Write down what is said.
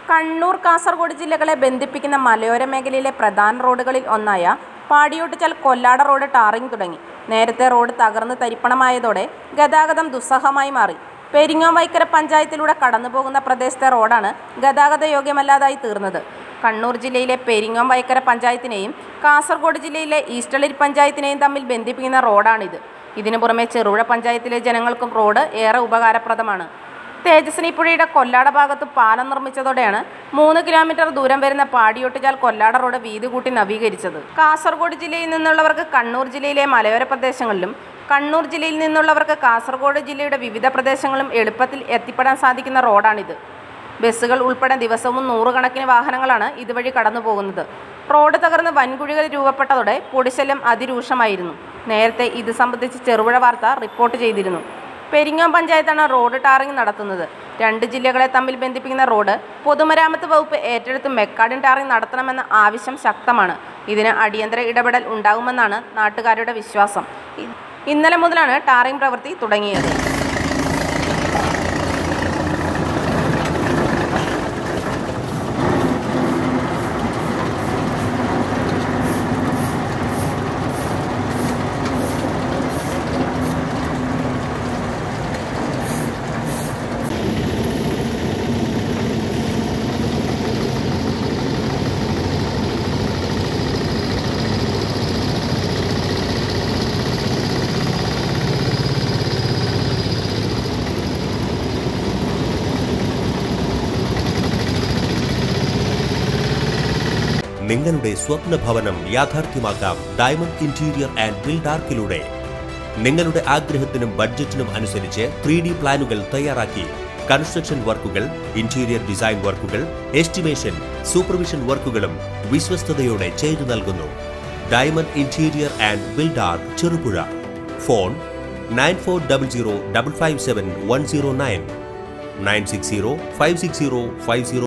കണ്ണൂർ കാസർഗോഡ് ജില്ലകളെ ബന്ധിപ്പിക്കുന്ന മലയോര മേഖലയിലെ പ്രധാന റോഡുകളിൽ ഒന്നായ പാടിയോട്ടുചാൽ കൊല്ലാട റോഡ് ടാറിംഗ് തുടങ്ങി നേരത്തെ റോഡ് തകർന്ന് തരിപ്പണമായതോടെ ഗതാഗതം ദുസ്സഹമായി മാറി പെരിങ്ങോം വൈക്കര പഞ്ചായത്തിലൂടെ കടന്നുപോകുന്ന പ്രദേശത്തെ റോഡാണ് ഗതാഗത യോഗ്യമല്ലാതായി തീർന്നത് കണ്ണൂർ ജില്ലയിലെ പെരിങ്ങോം വൈക്കര പഞ്ചായത്തിനെയും കാസർഗോഡ് ജില്ലയിലെ ഈസ്റ്റളിൽ പഞ്ചായത്തിനെയും തമ്മിൽ ബന്ധിപ്പിക്കുന്ന റോഡാണിത് ഇതിനു പുറമെ ചെറുപുഴ പഞ്ചായത്തിലെ ജനങ്ങൾക്കും റോഡ് ഏറെ ഉപകാരപ്രദമാണ് തേജസ്വിനി പുഴയുടെ കൊല്ലാട ഭാഗത്ത് പാലം നിർമ്മിച്ചതോടെയാണ് മൂന്ന് കിലോമീറ്റർ ദൂരം വരുന്ന പാടിയൊട്ടുചാൽ കൊല്ലാട റോഡ് വീതി കൂട്ടി നവീകരിച്ചത് കാസർഗോഡ് ജില്ലയിൽ നിന്നുള്ളവർക്ക് കണ്ണൂർ ജില്ലയിലെ മലയോര പ്രദേശങ്ങളിലും കണ്ണൂർ ജില്ലയിൽ നിന്നുള്ളവർക്ക് കാസർഗോഡ് ജില്ലയുടെ വിവിധ പ്രദേശങ്ങളും എളുപ്പത്തിൽ എത്തിപ്പെടാൻ സാധിക്കുന്ന റോഡാണിത് ബസ്സുകൾ ഉൾപ്പെടെ ദിവസവും നൂറുകണക്കിന് വാഹനങ്ങളാണ് ഇതുവഴി കടന്നു പോകുന്നത് റോഡ് തകർന്ന് വൻകുഴികൾ രൂപപ്പെട്ടതോടെ പൊടിശല്യം അതിരൂക്ഷമായിരുന്നു നേരത്തെ ഇത് സംബന്ധിച്ച് ചെറുപുഴ വാർത്ത റിപ്പോർട്ട് ചെയ്തിരുന്നു പെരിങ്ങോം പഞ്ചായത്താണ് റോഡ് ടാറിംഗ് നടത്തുന്നത് രണ്ട് ജില്ലകളെ തമ്മിൽ ബന്ധിപ്പിക്കുന്ന റോഡ് പൊതുമരാമത്ത് വകുപ്പ് ഏറ്റെടുത്ത് മെക്കാഡിൻ ടാറിംഗ് നടത്തണമെന്ന ആവശ്യം ശക്തമാണ് ഇതിന് അടിയന്തര ഇടപെടൽ ഉണ്ടാകുമെന്നാണ് നാട്ടുകാരുടെ വിശ്വാസം ഇ- ഇന്നലെ മുതലാണ് ടാറിംഗ് പ്രവൃത്തി തുടങ്ങിയത് നിങ്ങളുടെ സ്വപ്ന ഭവനം യാഥാർത്ഥ്യമാക്കാം ഡയമണ്ട് ഇന്റീരിയർ ആൻഡ് ബിൽഡാർക്കിലൂടെ നിങ്ങളുടെ ആഗ്രഹത്തിനും ബഡ്ജറ്റിനും അനുസരിച്ച് ത്രീ ഡി പ്ലാനുകൾ തയ്യാറാക്കി കൺസ്ട്രക്ഷൻ വർക്കുകൾ ഇന്റീരിയർ ഡിസൈൻ വർക്കുകൾ എസ്റ്റിമേഷൻ സൂപ്പർവിഷൻ വർക്കുകളും വിശ്വസ്തയോടെ ചെയ്തു നൽകുന്നു diamond interior and builder Cherupuzha phone nine four double zero double five seven one zero nine nine six zero five six zero five zero